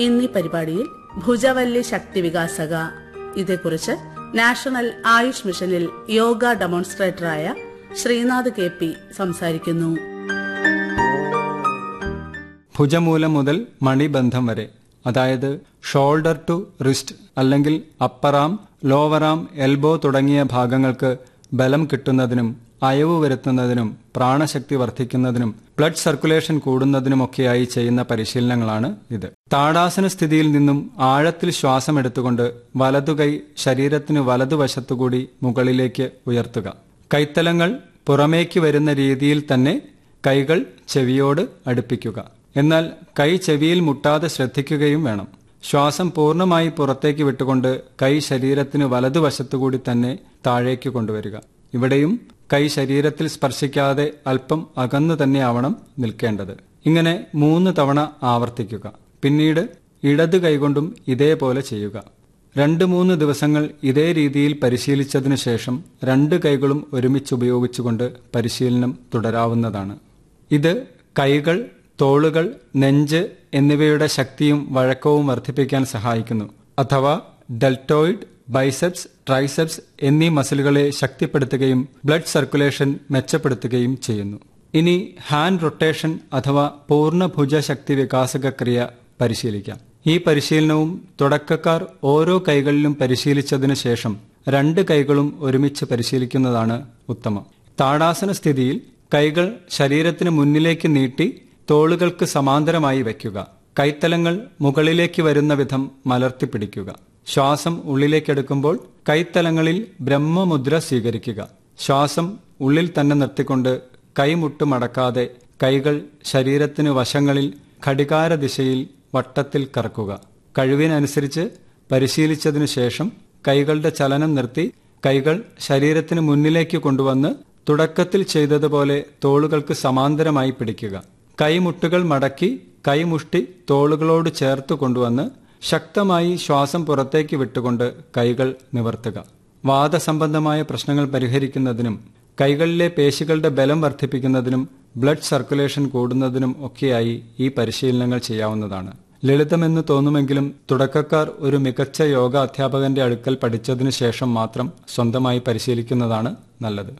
ഇന്നീ പരിപാടിയിൽ ഭുജവല്ലി ശക്തി വികാസക ഇതേക്കുറിച്ച് നാഷണൽ ആയുഷ് മിഷനിൽ യോഗ ഡെമോൺസ്ട്രേറ്ററായ ശ്രീനാഥ് കെ പി സംസാരിക്കുന്നു ഭുജമൂലം മുതൽ മണിബന്ധം വരെ അതായത് ഷോൾഡർ ടു റിസ്റ്റ് അല്ലെങ്കിൽ അപ്പറാം ലോവറാം എൽബോ തുടങ്ങിയ ഭാഗങ്ങൾക്ക് ബലം കിട്ടുന്നതിനും അയവ് വരുത്തുന്നതിനും പ്രാണശക്തി വർദ്ധിക്കുന്നതിനും ബ്ലഡ് സർക്കുലേഷൻ കൂടുന്നതിനുമൊക്കെയായി ചെയ്യുന്ന പരിശീലനങ്ങളാണ് ഇത് താടാസന സ്ഥിതിയിൽ നിന്നും ആഴത്തിൽ ശ്വാസം എടുത്തുകൊണ്ട് വലതുകൈ ശരീരത്തിന് വലതുവശത്തുകൂടി മുകളിലേക്ക് ഉയർത്തുക കൈത്തലങ്ങൾ പുറമേക്ക് വരുന്ന രീതിയിൽ തന്നെ കൈകൾ ചെവിയോട് അടുപ്പിക്കുക എന്നാൽ കൈ ചെവിയിൽ മുട്ടാതെ ശ്രദ്ധിക്കുകയും വേണം ശ്വാസം പൂർണ്ണമായി പുറത്തേക്ക് വിട്ടുകൊണ്ട് കൈ ശരീരത്തിന് വലതുവശത്തുകൂടി തന്നെ താഴേക്ക് കൊണ്ടുവരിക ഇവിടെയും കൈ ശരീരത്തിൽ സ്പർശിക്കാതെ അല്പം അകന്നു തന്നെയാവണം നിൽക്കേണ്ടത് ഇങ്ങനെ മൂന്ന് തവണ ആവർത്തിക്കുക പിന്നീട് ഇടത് കൈകൊണ്ടും ഇതേപോലെ ചെയ്യുക രണ്ട് മൂന്ന് ദിവസങ്ങൾ ഇതേ രീതിയിൽ പരിശീലിച്ചതിനു ശേഷം രണ്ട് കൈകളും ഒരുമിച്ച് ഉപയോഗിച്ചുകൊണ്ട് പരിശീലനം തുടരാവുന്നതാണ് ഇത് കൈകൾ തോളുകൾ നെഞ്ച് എന്നിവയുടെ ശക്തിയും വഴക്കവും വർദ്ധിപ്പിക്കാൻ സഹായിക്കുന്നു അഥവാ ഡെൽറ്റോയിഡ് ബൈസെപ്സ് ട്രൈസെപ്സ് എന്നീ മസിലുകളെ ശക്തിപ്പെടുത്തുകയും ബ്ലഡ് സർക്കുലേഷൻ മെച്ചപ്പെടുത്തുകയും ചെയ്യുന്നു ഇനി ഹാൻഡ് റൊട്ടേഷൻ അഥവാ പൂർണ്ണ ഭുജശക്തി വികാസക ക്രിയ പരിശീലിക്കാം ഈ പരിശീലനവും തുടക്കക്കാർ ഓരോ കൈകളിലും പരിശീലിച്ചതിനു ശേഷം രണ്ട് കൈകളും ഒരുമിച്ച് പരിശീലിക്കുന്നതാണ് ഉത്തമം താടാസന സ്ഥിതിയിൽ കൈകൾ ശരീരത്തിന് മുന്നിലേക്ക് നീട്ടി തോളുകൾക്ക് സമാന്തരമായി വയ്ക്കുക കൈത്തലങ്ങൾ മുകളിലേക്ക് വരുന്ന വിധം മലർത്തിപ്പിടിക്കുക ശ്വാസം ഉള്ളിലേക്കെടുക്കുമ്പോൾ കൈത്തലങ്ങളിൽ ബ്രഹ്മമുദ്ര സ്വീകരിക്കുക ശ്വാസം ഉള്ളിൽ തന്നെ നിർത്തിക്കൊണ്ട് കൈമുട്ട് മടക്കാതെ കൈകൾ ശരീരത്തിന് വശങ്ങളിൽ ഘടികാര ദിശയിൽ വട്ടത്തിൽ കറക്കുക കഴിവിനനുസരിച്ച് പരിശീലിച്ചതിനു ശേഷം കൈകളുടെ ചലനം നിർത്തി കൈകൾ ശരീരത്തിന് മുന്നിലേക്ക് കൊണ്ടുവന്ന് തുടക്കത്തിൽ ചെയ്തതുപോലെ തോളുകൾക്ക് സമാന്തരമായി പിടിക്കുക കൈമുട്ടുകൾ മടക്കി കൈമുഷ്ടി തോളുകളോട് ചേർത്ത് കൊണ്ടുവന്ന് ശക്തമായി ശ്വാസം പുറത്തേക്ക് വിട്ടുകൊണ്ട് കൈകൾ നിവർത്തുക വാദസംബന്ധമായ പ്രശ്നങ്ങൾ പരിഹരിക്കുന്നതിനും കൈകളിലെ പേശികളുടെ ബലം വർദ്ധിപ്പിക്കുന്നതിനും ബ്ലഡ് സർക്കുലേഷൻ കൂടുന്നതിനും ഒക്കെയായി ഈ പരിശീലനങ്ങൾ ചെയ്യാവുന്നതാണ് ലളിതമെന്ന് തോന്നുമെങ്കിലും തുടക്കക്കാർ ഒരു മികച്ച യോഗ അധ്യാപകന്റെ അടുക്കൽ പഠിച്ചതിനു ശേഷം മാത്രം സ്വന്തമായി പരിശീലിക്കുന്നതാണ് നല്ലത്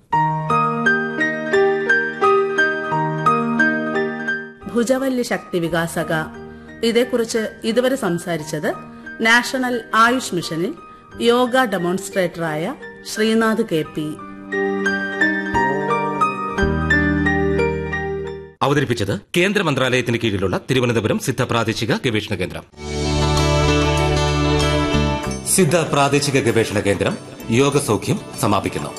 ഭുജവല്ലി ശക്തി വികാസക ഇതേക്കുറിച്ച് ഇതുവരെ സംസാരിച്ചത് നാഷണൽ ആയുഷ് മിഷനിൽ യോഗ ഡെമോൺസ്ട്രേറ്ററായ ശ്രീനാഥ് കെ പി അവതരിപ്പിച്ചത് കേന്ദ്ര മന്ത്രാലയത്തിന് കീഴിലുള്ള തിരുവനന്തപുരം സിദ്ധ പ്രാദേശിക ഗവേഷണ കേന്ദ്രം സിദ്ധ പ്രാദേശിക ഗവേഷണ കേന്ദ്രം യോഗസൗഖ്യം സമാപിക്കുന്നു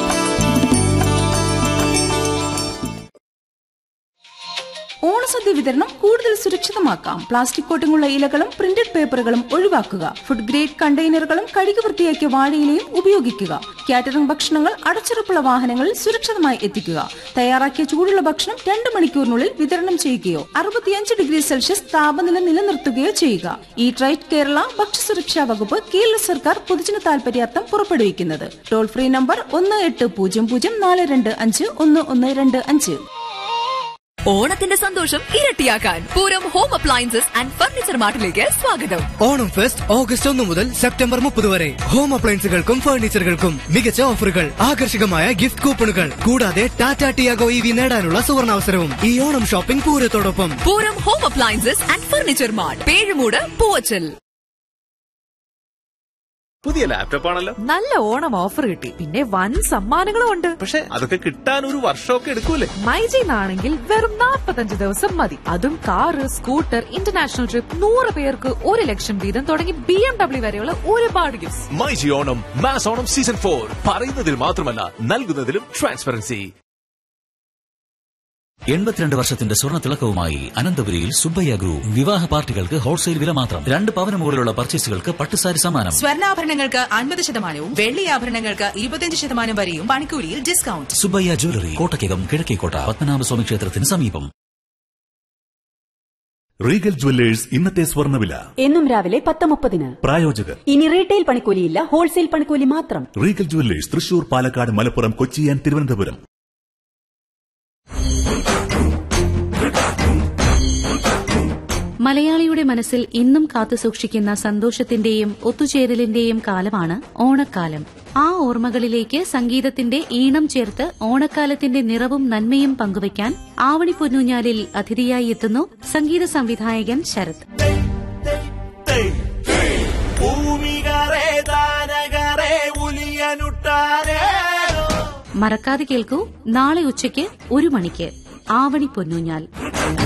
ഓണസദ്യ വിതരണം കൂടുതൽ സുരക്ഷിതമാക്കാം പ്ലാസ്റ്റിക് കോട്ടിങ്ങുള്ള ഇലകളും പ്രിന്റഡ് പേപ്പറുകളും ഒഴിവാക്കുക ഫുഡ് ഗ്രേഡ് കണ്ടെയ്നറുകളും കഴുകി വൃത്തിയാക്കിയ വാഴയിലയും ഉപയോഗിക്കുക കാറ്ററിംഗ് ഭക്ഷണങ്ങൾ അടച്ചുറപ്പുള്ള വാഹനങ്ങളിൽ സുരക്ഷിതമായി എത്തിക്കുക തയ്യാറാക്കിയ ചൂടുള്ള ഭക്ഷണം രണ്ട് മണിക്കൂറിനുള്ളിൽ വിതരണം ചെയ്യുകയോ അറുപത്തിയഞ്ച് ഡിഗ്രി സെൽഷ്യസ് താപനില നിലനിർത്തുകയോ ചെയ്യുക ഈ ട്രൈറ്റ് കേരള ഭക്ഷ്യസുരക്ഷാ വകുപ്പ് കേരള സർക്കാർ പൊതുജന താൽപര്യാർത്ഥം പുറപ്പെടുവിക്കുന്നത് ടോൾ ഫ്രീ നമ്പർ ഒന്ന് എട്ട് പൂജ്യം പൂജ്യം നാല് രണ്ട് അഞ്ച് ഒന്ന് ഒന്ന് രണ്ട് അഞ്ച് ഓണത്തിന്റെ സന്തോഷം ഇരട്ടിയാക്കാൻ Pooram home appliances and furniture മാർട്ടിലേക്ക് സ്വാഗതം ഓണം ഫെസ്റ്റ് ഓഗസ്റ്റ് ഒന്ന് മുതൽ സെപ്റ്റംബർ മുപ്പത് വരെ ഹോം അപ്ലയൻസുകൾക്കും ഫർണിച്ചറുകൾക്കും മികച്ച ഓഫറുകൾ ആകർഷകമായ ഗിഫ്റ്റ് കൂപ്പണുകൾ കൂടാതെ ടാറ്റ ടിയാഗോ ഇ വി നേടാനുള്ള സുവർണാവസരവും ഈ ഓണം ഷോപ്പിംഗ് പൂരത്തോടൊപ്പം Pooram home appliances and furniture mart Pezhumoodu Poovachal പുതിയ ലാപ്ടോപ്പ് ആണല്ലോ നല്ല ഓണം ഓഫർ കിട്ടി പിന്നെ വൻ സമ്മാനങ്ങളും ഉണ്ട് പക്ഷെ അതൊക്കെ കിട്ടാൻ ഒരു വർഷമൊക്കെ എടുക്കൂലേ മൈജിന്നാണെങ്കിൽ വെറും 45 ദിവസം മതി അതും കാറ് സ്കൂട്ടർ ഇന്റർനാഷണൽ ട്രിപ്പ് നൂറ് പേർക്ക് ഒരു ലക്ഷം വീതം തുടങ്ങി ബി എം ഡബ്ല്യു വരെയുള്ള ഒരുപാട് gifts myG Onam mass Onam season four പറയുന്നതിൽ മാത്രമല്ല നൽകുന്നതിലും ട്രാൻസ്പെറൻസി എൺപത്തിരണ്ട് വർഷത്തിന്റെ സ്വർണ്ണ തിളക്കവുമായി അനന്തപുരിയിൽ സുബ്ബയ്യ ഗ്രൂപ്പ് വിവാഹ പാർട്ടികൾക്ക് ഹോൾസെയിൽ വില മാത്രം രണ്ട് പവന് മുകളിലുള്ള പർച്ചേസുകൾക്ക് പട്ടുസാരി സമ്മാനം സ്വർണ്ണാഭരണങ്ങൾക്ക് അൻപത് ശതമാനവും വെള്ളി ആഭരണങ്ങൾക്ക് ഇരുപത്തിയഞ്ച് ശതമാനം വരെയും പണിക്കൂലിയിൽ ഡിസ്കൗണ്ട് സുബ്ബയ്യ ജ്വല്ലറി കോട്ടയ്ക്കകം കിഴക്കേക്കോട്ട പത്മനാഭസ്വാമി ക്ഷേത്രത്തിന് സമീപം റീഗൽ ജുവല്ലേഴ്സ് ഇന്നത്തെ സ്വർണ്ണവില എന്നും രാവിലെ പത്ത് മുപ്പതിന് പ്രായോജകർ ഇനി റീറ്റെയിൽ പണിക്കൂലിയില്ല ഹോൾസെയിൽ പണിക്കൂലി മാത്രം Regal jewellers Thrissur Palakkad Malappuram Kochi and Thiruvananthapuram മലയാളിയുടെ മനസ്സിൽ ഇന്നും കാത്തുസൂക്ഷിക്കുന്ന സന്തോഷത്തിന്റെയും ഒത്തുചേരലിന്റെയും കാലമാണ് ഓണക്കാലം ആ ഓർമ്മകളിലേക്ക് സംഗീതത്തിന്റെ ഈണം ചേർത്ത് ഓണക്കാലത്തിന്റെ നിറവും നന്മയും പങ്കുവയ്ക്കാൻ ആവണി പൊന്നൂഞ്ഞാലിൽ അതിഥിയായി എത്തുന്നു സംഗീത സംവിധായകൻ ശരത് ഭൂമികരെ ദാനകരെ ഉലിയനുട്ടാരേ മറക്കാതെ കേൾക്കൂ നാളെ ഉച്ചയ്ക്ക് ഒരു മണിക്ക് ആവണി പൊന്നൂഞ്ഞാൽ